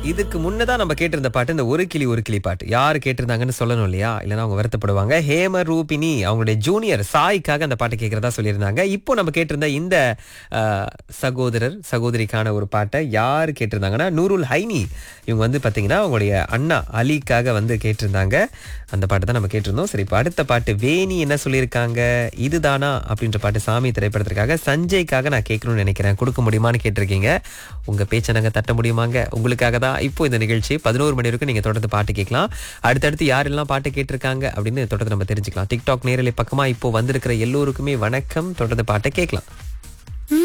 இதுக்கு முன்னதான் நம்ம கேட்டிருந்த பாட்டு இந்த ஒரு கிளி ஒரு கிளி பாட்டு யாரு கேட்டிருந்தாங்கன்னு சொல்லணும் இல்லையா இல்லைன்னா அவங்க வருத்தப்படுவாங்க ஹேம ரூபினி அவங்களுடைய ஜூனியர் சாய்க்காக அந்த பாட்டை கேட்கறதா சொல்லியிருந்தாங்க இப்போ நம்ம கேட்டிருந்த இந்த அஹ், சகோதரர் சகோதரிக்கான ஒரு பாட்டை யார் கேட்டிருந்தாங்கன்னா நூருல் ஹைனி இவங்க வந்து பாத்தீங்கன்னா அவங்களுடைய அண்ணா அலிக்காக வந்து கேட்டிருந்தாங்க அந்த பாட்டு தான் நம்ம கேட்டிருந்தோம் சரி இப்போ அடுத்த பாட்டு வேணி என்ன சொல்லியிருக்காங்க இதுதானா அப்படின்ற பாட்டு சாமி திரைப்படத்திற்காக சஞ்சய்க்காக நான் கேட்கணும்னு நினைக்கிறேன் கொடுக்க முடியுமான்னு கேட்டிருக்கீங்க உங்க பேச்சை நாங்க தட்ட முடியுமாங்க உங்களுக்காக தான் இப்போ இந்த நிகழ்ச்சி பதினோரு மணி வரைக்கும் நீங்க தொடர்ந்து பாட்டு கேட்கலாம் அடுத்தடுத்து யாரெல்லாம் பாட்டு கேட்டிருக்காங்க அப்படின்னு தொடர்ந்து நம்ம தெரிஞ்சுக்கலாம் டிக்டாக் நேரலை பக்கமா இப்போ வந்திருக்கிற எல்லோருக்குமே வணக்கம் தொடர்ந்து பாட்டை கேட்கலாம்